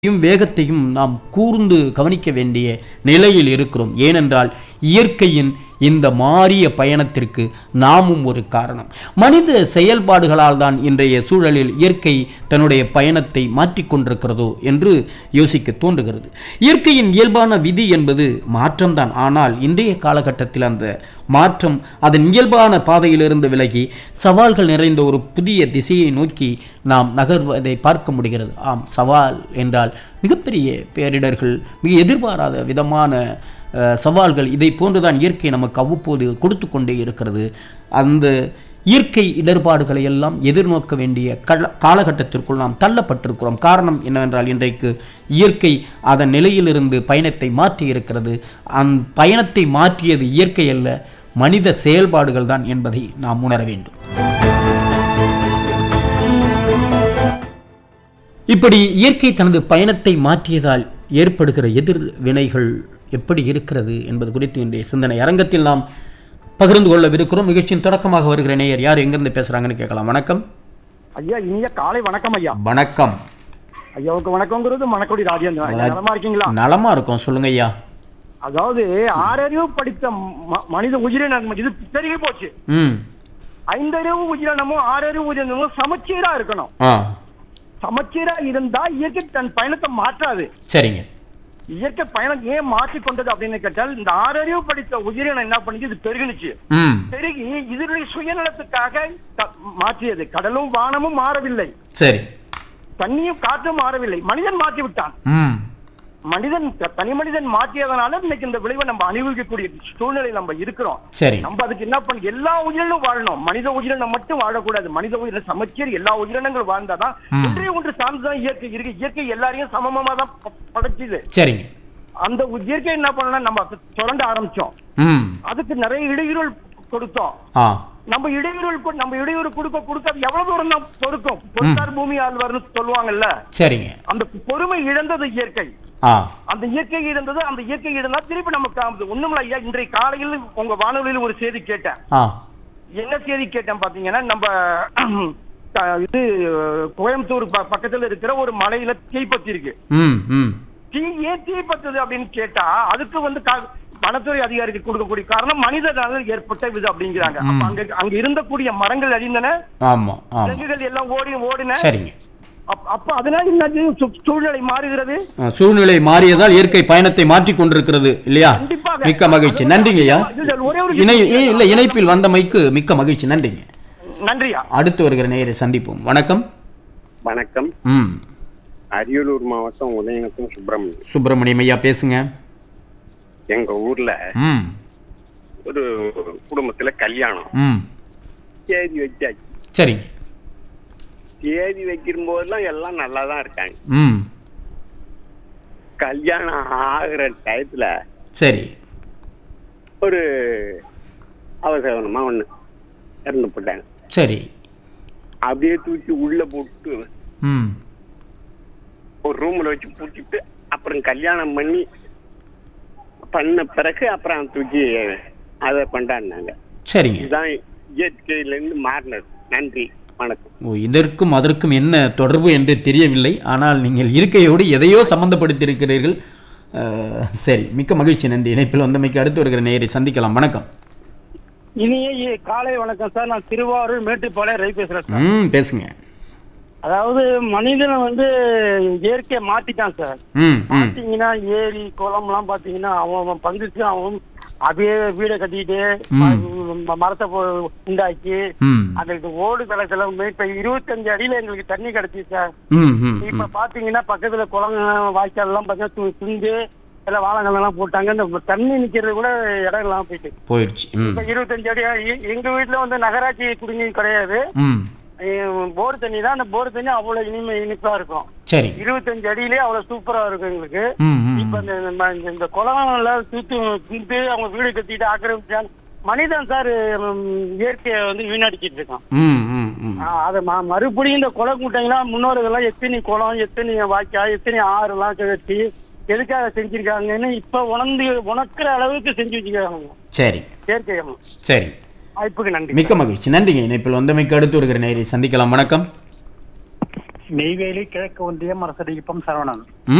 யும் வேகத்தையும் நாம் கூர்ந்து கவனிக்க வேண்டிய நிலையில் இருக்கிறோம் ஏனென்றால் இயற்கையின் இந்த மாறிய பயணத்திற்கு நாமும் ஒரு காரணம் மனித செயல்பாடுகளால் தான் இன்றைய சூழலில் இயற்கை தன்னுடைய பயணத்தை மாற்றிக்கொண்டிருக்கிறதோ என்று யோசிக்க தோன்றுகிறது இயற்கையின் இயல்பான விதி என்பது மாற்றம்தான் ஆனால் இன்றைய காலகட்டத்தில் அந்த மாற்றம் அதன் இயல்பான பாதையிலிருந்து விலகி சவால்கள் நிறைந்த ஒரு புதிய திசையை நோக்கி நாம் நகர்வதை பார்க்க முடிகிறது ஆம் சவால் என்றால் மிகப்பெரிய பேரிடர்கள் மிக எதிர்பாராத விதமான அஹ், சவால்கள் இதை போன்றுதான் இயற்கை நமக்கு அவ்வப்போது கொடுத்து கொண்டே இருக்கிறது அந்த இயற்கை இடர்பாடுகளை எல்லாம் எதிர்நோக்க வேண்டிய கல காலகட்டத்திற்குள் நாம் தள்ளப்பட்டிருக்கிறோம் காரணம் என்னவென்றால் இன்றைக்கு இயற்கை அதன் நிலையிலிருந்து பயணத்தை மாற்றி இருக்கிறது அந் பயணத்தை மாற்றியது இயற்கை அல்ல மனித செயல்பாடுகள் தான் என்பதை நாம் உணர வேண்டும் இப்படி இயற்கை தனது பயணத்தை மாற்றியதால் ஏற்படுகிற எதிர் வினைகள் எப்படி இருக்கிறது என்பது குறித்து இன்றைய சிந்தனை அரங்கத்தில் நாம் பகிர்ந்து கொள்ளவிருக்கிறோம் நிகழ்ச்சியின் தொடக்கமாக வருகிற நேயர் யார் எங்கிருந்து பேசுறாங்கன்னு கேட்கலாம் வணக்கம் ஐயா இனிய காலை வணக்கம் ஐயா வணக்கம் ஐயாவுக்கு வணக்கங்கிறது மணக்கொடி ராஜேந்திரன் ஐயா, நலமா இருக்கீங்களா நலமா இருக்கோம் சொல்லுங்க ஐயா அதாவது ஆறறிவு படித்த ம- மனித உயிரினம் இது பெருகி போச்சு ம் ஐந்தறிவு உயிரினமும் ஆறறிவு உயிரினமும் சமச்சீரா இருக்கணும் ஆ சமச்சீரா இருந்தா இயற்கை தன் பயணத்தை மாற்றாது சரிங்க இயற்கை பயணம் ஏன் மாற்றிக் கொண்டது அப்படின்னு கேட்டால் இந்த ஆறறிவு படித்த உயிரினம் என்ன பண்ணுச்சு இது பெருகினுச்சு ம் பெருகி இதனுடைய சுயநலத்துக்காக த- மாற்றியது கடலும் வானமும் மாறவில்லை சரி தண்ணியும் காற்றும் மாறவில்லை மனிதன் மாற்றி விட்டான் ம் மனிதன் த- தனி மனிதன் மாற்றியதனால இன்னைக்கு இந்த விளைவை நம்ம அனுபவிக்கக்கூடிய சூழ்நிலை நம்ம இருக்கிறோம் சரி நம்ம அதுக்கு என்ன பண்ண எல்லா உயிரினும் வாழணும் மனித உயிரினம் மட்டும் வாழக்கூடாது மனித உயிரின சமச்சீர் எல்லா உயிரினங்களும் வாழ்ந்தாதான் ம். ஒன்றே ஒன்று சார்ந்துதான் இயற்கை இருக்கு இயற்கை எல்லாரையும் சமமா தான் ப- படைச்சுது சரிங்க அந்த உ- இயற்கை என்ன பண்ணணும் நம்ம அதை சுரண்ட ஆரம்பிச்சோம் ம் அதுக்கு நிறைய இடையூறு கொடுத்தோம் ஆ நம்ம இடையூறு கொ- நம்ம இடையூறு கொடுக்க கொடுக்க அது எவ்வளவு தூரம் தான் பொறுக்கும் பொறுத்தார் பூமி ஆழ்வார்னு சொல்லுவாங்கல்ல சரிங்க அந்த பொறுமை இழந்தது இயற்கை ஆ அந்த இயற்கை இருந்தது அந்த இயற்கை இருந்தா திருப்பி நமக்கு ஆகுது ஒண்ணுமில்ல ஐயா இன்றைய காலையில் உங்க வானொலியில் ஒரு செய்தி கேட்டேன் ஆ என்ன செய்தி கேட்டேன் பாத்தீங்கன்னா நம்ம த- இது கோயம்புத்தூர் ப- பக்கத்துல இருக்கிற ஒரு மலையில தீப்பத்தி இருக்கு ம் ம் தீ ஏன் தீப்பத்துது அப்படின்னு கேட்டா அதுக்கு வந்து கா- வனத்துறை அதிகாரிக்கு கொடுக்கக்கூடிய காரணம் மனிதனால ஏற்பட்ட இது அப்படிங்கிறாங்க அப்ப அங்க அங்க இருந்தக்கூடிய மரங்கள் அழிந்தன ஆமா ஆமா விலங்குகள் எல்லாம் ஓடி ஓடின சரிங்க அப்ப- அப்ப அதனால என்ன சூ- சூழ்நிலை மாறுகிறது ஆ, சூழ்நிலை மாறியதால் இயற்கை பயணத்தை மாற்றிக் கொண்டிருக்கிறது இல்லையா கண்டிப்பாக. மிக்க மகிழ்ச்சி நன்றிங்க ஐயா இதுல ஒரே ஒரு இணை இல்ல இணைப்பில் வந்தமைக்கு மிக்க மகிழ்ச்சி நன்றிங்க நன்றியா அடுத்து வருகிற நேயரை சந்திப்போம் வணக்கம் வணக்கம் ம் அரியலூர் மாவட்டம் உதயநத்தம் சுப்பிரமணியம் சுப்பிரமணியம் ஐயா பேசுங்க எங்க ஊர்ல ம் ஒரு குடும்பத்துல கல்யாணம் ம் தேதி வச்சாச்சு சரிங்க தேதி வைக்கிற போதெல்லாம் எல்லாம் நல்லா தான் இருக்காங்க ம் கல்யாணம் ஆகுற டயத்துல சரி ஒரு அவசரமா ஒண்ணு இறந்து போட்டாங்க சரி அப்படியே தூக்கி உள்ள போட்டு ம் ஒரு ரூம்ல வச்சு பூட்டிட்டு அப்புறம் கல்யாணம் பண்ணி பண்ண பிறகு அப்புறம் தூக்கி அதை கொண்டாடினாங்க சரிங்க இதுதான் இயற்கையில இருந்து மாறினது நன்றி வணக்கம் ஓ இதற்கும் அதற்கும் என்ன தொடர்பு என்று தெரியவில்லை ஆனால் நீங்கள் இருக்கையோடு எதையோ சம்பந்தப்படுத்தியிருக்கிறீர்கள் அஹ், சரி மிக்க மகிழ்ச்சி நன்றி இணைப்பில் வந்தமைக்கு அடுத்து வருகிற நேயரை சந்திக்கலாம் வணக்கம் இனிய இ- காலை வணக்கம் சார் நான் திருவாரூர் மேட்டுப்பாளையம் ரவி பேசுறேன் சார் ம் பேசுங்க அதாவது மனிதனை வந்து இயற்கையை மாத்திட்டான் சார் ம் ம் பாத்தீங்கன்னா ஏரி குளம்லாம் பாத்தீங்கன்னா அவன் அவன் பங்குக்கு அவன் அப்படியே வீடை கட்டிட்டு ம். ம- மரத்தை போ- உண்டாக்கி ம் அதுக்கு ஓடு தளத்துல இப்ப இருபத்தஞ்சு அடியில எங்களுக்கு தண்ணி கிடைச்சி சார் ம் ம் இப்ப பாத்தீங்கன்னா பக்கத்துல குளம் வாய்க்கால் எல்லாம் பாத்தீங்கன்னா து- துண்டு எல்லாம் வாழைங்கள் எல்லாம் போட்டாங்க இந்த தண்ணி நிக்கிறது கூட இடம் இல்லாம போயிட்டு போயிடுச்சு ம் இப்ப இருபத்தஞ்சு அடி எ- எங்க வீட்டுல வந்து நகராட்சி குடிநீர் கிடையாது ம் அஹ் போர் தண்ணி தான் அந்த போர் தண்ணி அவ்வளவு இனிமை இனிப்பா இருக்கும் சரி இருபத்தஞ்சு அடியிலே அவ்வளவு சூப்பரா இருக்கும் எங்களுக்கு ம் ம் இப்ப இந்த நம்ம இந்த- இந்த குளம்ல தூத்து தூத்து அவங்க வீடு கட்டிட்டு ஆக்கிரமிச்சாங்க மனிதன் சார் ம், இயற்கையை வந்து வீணடிச்சிட்டு இருக்கான் ம் ம் ம் ஆ, அதை ம- மறுபடியும் இந்த குளம் கூட்டங்களா முன்னோர்கள்லாம் எத்தனை குளம் எத்தனை வாய்க்கால் எத்தனை ஆறுலாம் கட்டி எதுக்காக செஞ்சிருக்காங்கன்னு இப்ப உணர்ந்து உணக்கிற அளவுக்கு செஞ்சு வச்சுக்கிறாங்க சரி இயற்கை சரி வாய்ப்புக்கு நன்றி மிக்க மகிழ்ச்சி நன்றிங்க இணைப்பில் வந்தமைக்கு அடுத்து வருகிற நேயரை சந்திக்கலாம் வணக்கம் நெய்வேலி கிழக்கு ஒன்றியம் மரசடிப்பம் சரவணன்